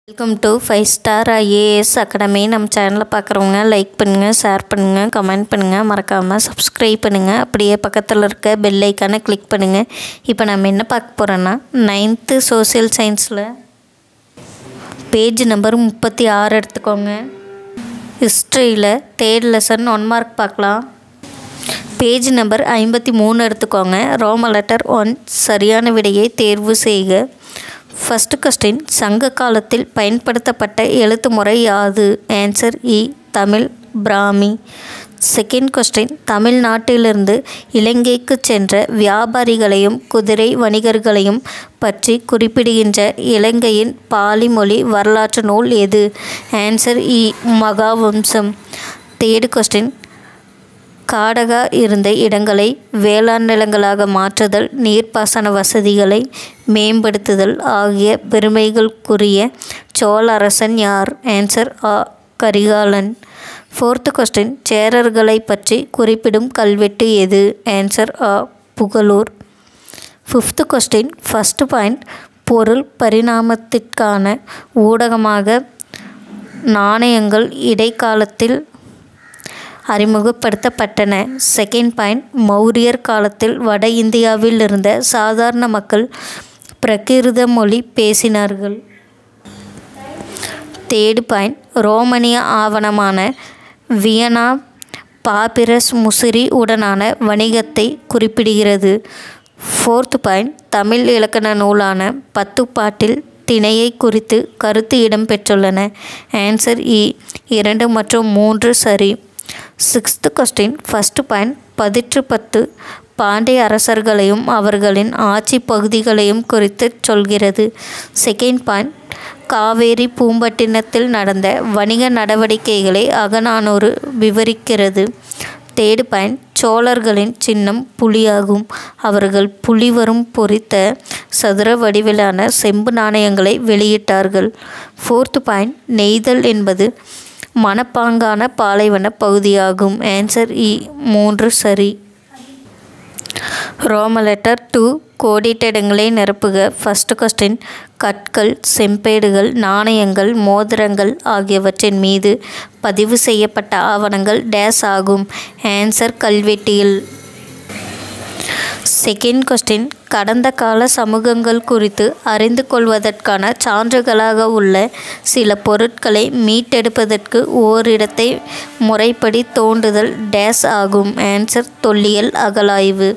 welcome to five star IAS academy நம்ம சேனலில் பார்க்குறவங்க லைக் பண்ணுங்கள் ஷேர் பண்ணுங்கள் கமெண்ட் பண்ணுங்கள் மறக்காமல் சப்ஸ்கிரைப் பண்ணுங்கள் அப்படியே பக்கத்தில் இருக்க பெல் ஐக்கானை கிளிக் பண்ணுங்கள் இப்போ நம்ம என்ன பார்க்க போகிறோன்னா நைன்த்து சோஷியல் சயின்ஸில் பேஜ் நம்பர் முப்பத்தி ஆறு எடுத்துக்கோங்க ஹிஸ்ட்ரியில் தேர்ட் லெசன் ஒன் மார்க் பார்க்கலாம் பேஜ் நம்பர் ஐம்பத்தி மூணு எடுத்துக்கோங்க ரோம லெட்டர் ஒன் சரியான விடையை தேர்வு செய்க ஃபஸ்ட்டு கொஸ்டின் சங்க காலத்தில் பயன்படுத்தப்பட்ட எழுத்து முறை யாது ஆன்சர் இ தமிழ் பிராமி செகண்ட் கொஸ்டின் தமிழ்நாட்டிலிருந்து இலங்கைக்கு சென்ற வியாபாரிகளையும் குதிரை வணிகர்களையும் பற்றி குறிப்பிடுகின்ற இலங்கையின் பாலி மொழி வரலாற்று நூல் எது ஆன்சர் இ மகாவம்சம் தேர்டு கொஸ்டின் காடகா இருந்த இடங்களை வேளாண் நிலங்களாக மாற்றுதல் நீர்ப்பாசன வசதிகளை மேம்படுத்துதல் ஆகிய பெருமைகளுக்குரிய சோழ அரசன் யார் ஆன்சர் ஆ கரிகாலன் ஃபோர்த்து கொஸ்டின் சேரர்களை பற்றி குறிப்பிடும் கல்வெட்டு எது ஆன்சர் ஆ Pugalur fifth question first point பொருள் பரிணாமத்திற்கான ஊடகமாக நாணயங்கள் இடைக்காலத்தில் அறிமுகப்படுத்தப்பட்டன செகண்ட் பாயிண்ட் மௌரியர் காலத்தில் வட இந்தியாவில் இருந்த சாதாரண மக்கள் பிரகிருத மொழி பேசினார்கள் தேர்டு பாயிண்ட் ரோமனிய ஆவணமான வியனா பாபிரஸ் முசிறி உடனான வணிகத்தை குறிப்பிடுகிறது ஃபோர்த் பாயிண்ட் தமிழ் இலக்கண நூலான பத்துப்பாட்டில் திணையை குறித்து கருத்து இடம்பெற்றுள்ளன ஆன்சர் இ இரண்டு மற்றும் மூன்று சரி சிக்ஸ்த்து கொஸ்டின் ஃபஸ்ட்டு பாயிண்ட் பதிற்று பத்து பாண்டிய அரசர்களையும் அவர்களின் ஆட்சி பகுதிகளையும் குறித்து சொல்கிறது செகண்ட் பாயிண்ட் காவேரி பூம்பட்டினத்தில் நடந்த வணிக நடவடிக்கைகளை அகநானூறு விவரிக்கிறது தேர்டு பாயிண்ட் சோழர்களின் சின்னம் புலியாகும் அவர்கள் புலி வரும் பொறித்த சதுர வடிவிலான செம்பு நாணயங்களை வெளியிட்டார்கள் ஃபோர்த்து பாயிண்ட் நெய்தல் என்பது மனப்பாங்கான பாலைவன பகுதியாகும் ஆன்சர் இ மூன்று சரி ரோம லெட்டர் டூ கோடிட்ட இடங்களை நிரப்புக ஃபஸ்ட்டு கொஸ்டின் கற்கள் செம்பேடுகள் நாணயங்கள் மோதிரங்கள் ஆகியவற்றின் மீது பதிவு செய்யப்பட்ட ஆவணங்கள் டேஸ் ஆகும் ஆன்சர் கல்வெட்டியல் செகண்ட் கொஸ்டின் கடந்த கால சமூகங்கள் குறித்து அறிந்து கொள்வதற்கான சான்றுகளாக உள்ள சில பொருட்களை மீட்டெடுப்பதற்கு ஓரிடத்தை முறைப்படி தோண்டுதல் டேஸ் ஆகும் ஆன்சர் தொல்லியல் அகலாய்வு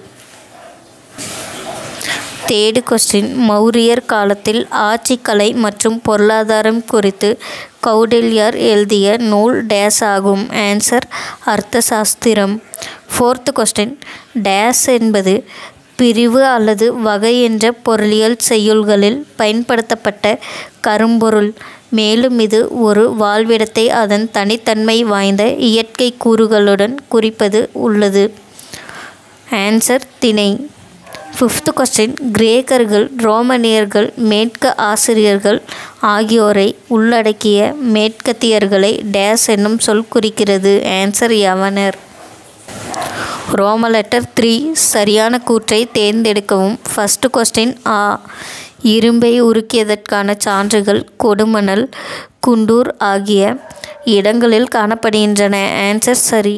தேர்டு கொஸ்டின் மௌரியர் காலத்தில் ஆட்சிக்கலை மற்றும் பொருளாதாரம் குறித்து கௌடில்யர் எழுதிய நூல் டேஸ் ஆகும் ஆன்சர் அர்த்த சாஸ்திரம் ஃபோர்த்து கொஸ்டின் டேஸ் என்பது பிரிவு அல்லது வகை என்ற பொருளியல் செய்யுள்களில் பயன்படுத்தப்பட்ட கரும்பொருள் மேலும் இது ஒரு வாழ்விடத்தை அதன் தனித்தன்மை வாய்ந்த இயற்கை கூறுகளுடன் குறிப்பது உள்ளது ஆன்சர் திணை ஃபிஃப்த்து கொஸ்டின் கிரேக்கர்கள் ரோமனியர்கள் மேற்க ஆசிரியர்கள் ஆகியோரை உள்ளடக்கிய மேற்கத்தியர்களை டேஸ் என்னும் சொல் குறிக்கிறது ஆன்சர் யவனர் ரோம லெட்டர் த்ரீ சரியான கூற்றை தேர்ந்தெடுக்கவும் ஃபஸ்ட்டு கொஸ்டின் ஆ இரும்பை உருக்கியதற்கான சான்றுகள் கொடுமணல் குண்டூர் ஆகிய இடங்களில் காணப்படுகின்றன ஆன்சர் சரி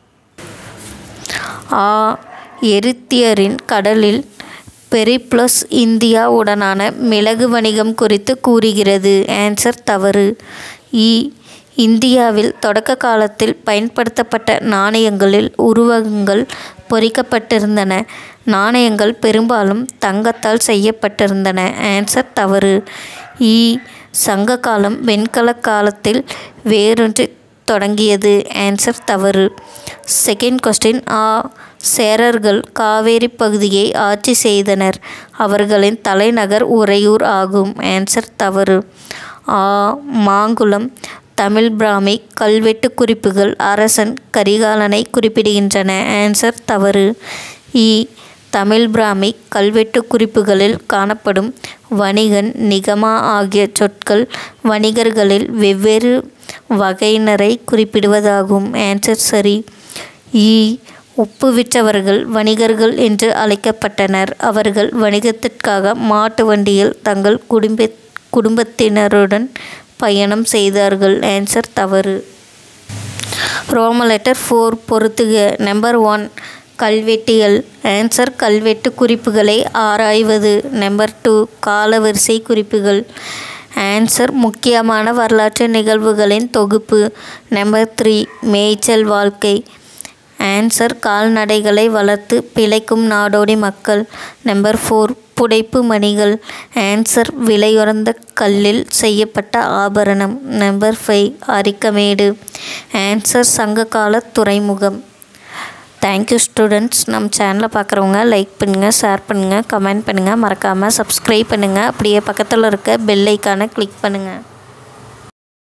ஆ எரித்தியரின் கடலில் பெரிப்ளஸ் இந்தியாவுடனான மிளகு வணிகம் குறித்து கூறுகிறது ஆன்சர் தவறு இ இந்தியாவில் தொடக்க காலத்தில் பயன்படுத்தப்பட்ட நாணயங்களில் உருவகங்கள் பொறிக்கப்பட்டிருந்தன நாணயங்கள் பெரும்பாலும் தங்கத்தால் செய்யப்பட்டிருந்தன ஆன்சர் தவறு இ சங்க காலம் வெண்கல காலத்தில் வேறொன்று தொடங்கியது ஆன்சர் தவறு செகண்ட் கொஸ்டின் ஆ சேரர்கள் காவேரி பகுதியை ஆட்சி செய்தனர் அவர்களின் தலைநகர் உறையூர் ஆகும் ஆன்சர் தவறு ஆ மாங்குளம் தமிழ் பிராமி கல்வெட்டு குறிப்புகள் அரசன் கரிகாலனை குறிப்பிடுகின்றன ஆன்சர் தவறு இ தமிழ் பிராமி கல்வெட்டு குறிப்புகளில் காணப்படும் வணிகன் நிகமா ஆகிய சொற்கள் வணிகர்களில் வெவ்வேறு வகையினரை குறிப்பிடுவதாகும் ஆன்சர் சரி இ உப்பு விற்றவர்கள் வணிகர்கள் என்று அழைக்கப்பட்டனர் அவர்கள் வணிகத்திற்காக மாட்டு வண்டியில் தங்கள் குடும்ப குடும்பத்தினருடன் பயணம் செய்தார்கள் ஆன்சர் தவறு ரோம லெட்டர் ஃபோர் பொறுத்துக நம்பர் ஒன் கல்வெட்டுகள் ஆன்சர் கல்வெட்டு குறிப்புகளை ஆராய்வது நம்பர் டூ காலவரிசை குறிப்புகள் ஆன்சர் முக்கியமான வரலாற்று நிகழ்வுகளின் தொகுப்பு நம்பர் த்ரீ மேய்ச்சல் வாழ்க்கை ஆன்சர் கால்நடைகளை வளர்த்து பிழைக்கும் நாடோடி மக்கள் நம்பர் ஃபோர் புடைப்பு மணிகள் ஆன்சர் விலையுறந்த கல்லில் செய்யப்பட்ட ஆபரணம் நம்பர் ஃபைவ் அரிக்கமேடு ஆன்சர் சங்ககால துறைமுகம் தேங்க்யூ ஸ்டூடெண்ட்ஸ் நம்ம சேனலை பார்க்குறவங்க லைக் பண்ணுங்கள் ஷேர் பண்ணுங்கள் கமெண்ட் பண்ணுங்கள் மறக்காமல் சப்ஸ்கிரைப் பண்ணுங்கள் அப்படியே பக்கத்தில் இருக்க பெல் ஐக்கானை கிளிக் பண்ணுங்கள்